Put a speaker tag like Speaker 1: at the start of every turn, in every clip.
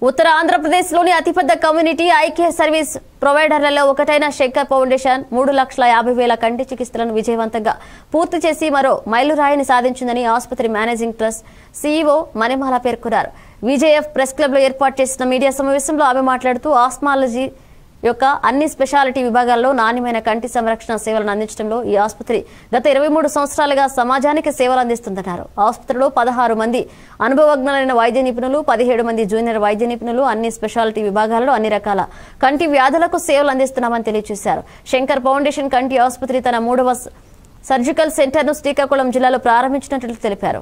Speaker 1: ఉత్తర ఆంధ్రప్రదేశ్లోని అతిపెద్ద కమ్యూనిటీ ఐక్య సర్వీస్ ప్రొవైడర్లలో ఒకటైన శంకర్ ఫౌండేషన్ మూడు లక్షల యాభై వేల కంటి చికిత్సలను విజయవంతంగా పూర్తి చేసి మరో మైలురాయిని సాధించిందని ఆసుపత్రి మేనేజింగ్ ట్రస్ట్ సీఈఓ మణిమాల పేర్కొన్నారు విజేఎఫ్ ప్రెస్ క్లబ్ లో ఏర్పాటు చేసిన మీడియా సమావేశంలో ఆమె మాట్లాడుతూ ఆస్మాలజీ యొక్క అన్ని స్పెషాలిటీ విభాగాల్లో నాణ్యమైన కంటి సంరక్షణ సేవలను అందించడంలో ఈ ఆసుపత్రి గత ఇరవై మూడు సంవత్సరాలుగా సమాజానికి సేవలు అందిస్తుందన్నారు ఆసుపత్రిలో పదహారు మంది అనుభవజ్ఞులైన వైద్య నిపుణులు పదిహేడు మంది జూనియర్ వైద్య నిపుణులు అన్ని స్పెషాలిటీ విభాగాల్లో అన్ని రకాల కంటి వ్యాధులకు సేవలు అందిస్తున్నామని తెలియజేశారు శంకర్ ఫౌండేషన్ కంటి ఆసుపత్రి తన మూడవ స- సర్జికల్ సెంటర్ను శ్రీకాకుళం జిల్లాలో ప్రారంభించినట్లు తెలిపారు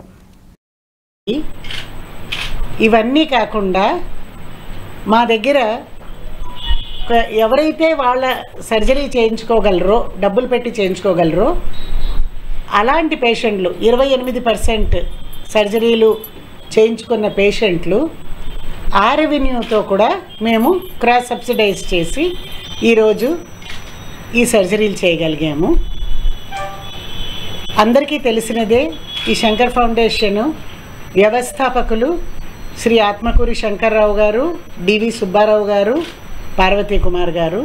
Speaker 2: ఇవన్నీ కాకుండా మా దగ్గర ఒక- ఎవరైతే వాళ్ళ సర్జరీ చేయించుకోగలరో డబ్బులు పెట్టి చేయించుకోగలరో అలాంటి పేషెంట్లు ఇరవై ఎనిమిది పర్సెంట్ సర్జరీలు చేయించుకున్న పేషెంట్లు ఆ రెవెన్యూతో కూడా మేము క్రాస్ సబ్సిడైజ్ చేసి ఈరోజు ఈ సర్జరీలు చేయగలిగాము అందరికీ తెలిసినదే ఈ శంకర్ ఫౌండేషన్ వ్యవస్థాపకులు శ్రీ ఆత్మకూరి శంకర్రావు గారు డివి సుబ్బారావు గారు పార్వతీ కుమార్ గారు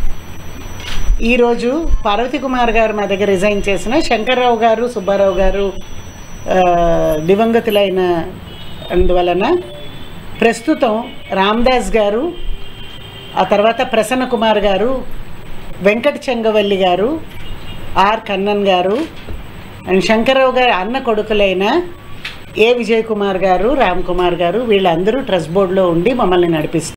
Speaker 2: ఈరోజు పార్వతీ కుమార్ గారు మా దగ్గర రిజైన్ చేసిన శంకర్రావు గారు సుబ్బారావు గారు ఆ, దివంగతులైన అందువలన ప్రస్తుతం రామ్దాస్ గారు ఆ తర్వాత ప్రసన్న కుమార్ గారు వెంకట చెంగవల్లి గారు ఆర్ కన్నన్ గారు అండ్ శంకర్రావు గారి అన్న కొడుకులైన ఏ విజయ్ కుమార్ గారు రామ్ కుమార్ గారు వీళ్ళందరూ ట్రస్ట్ బోర్డులో ఉండి మమ్మల్ని నడిపిస్తారు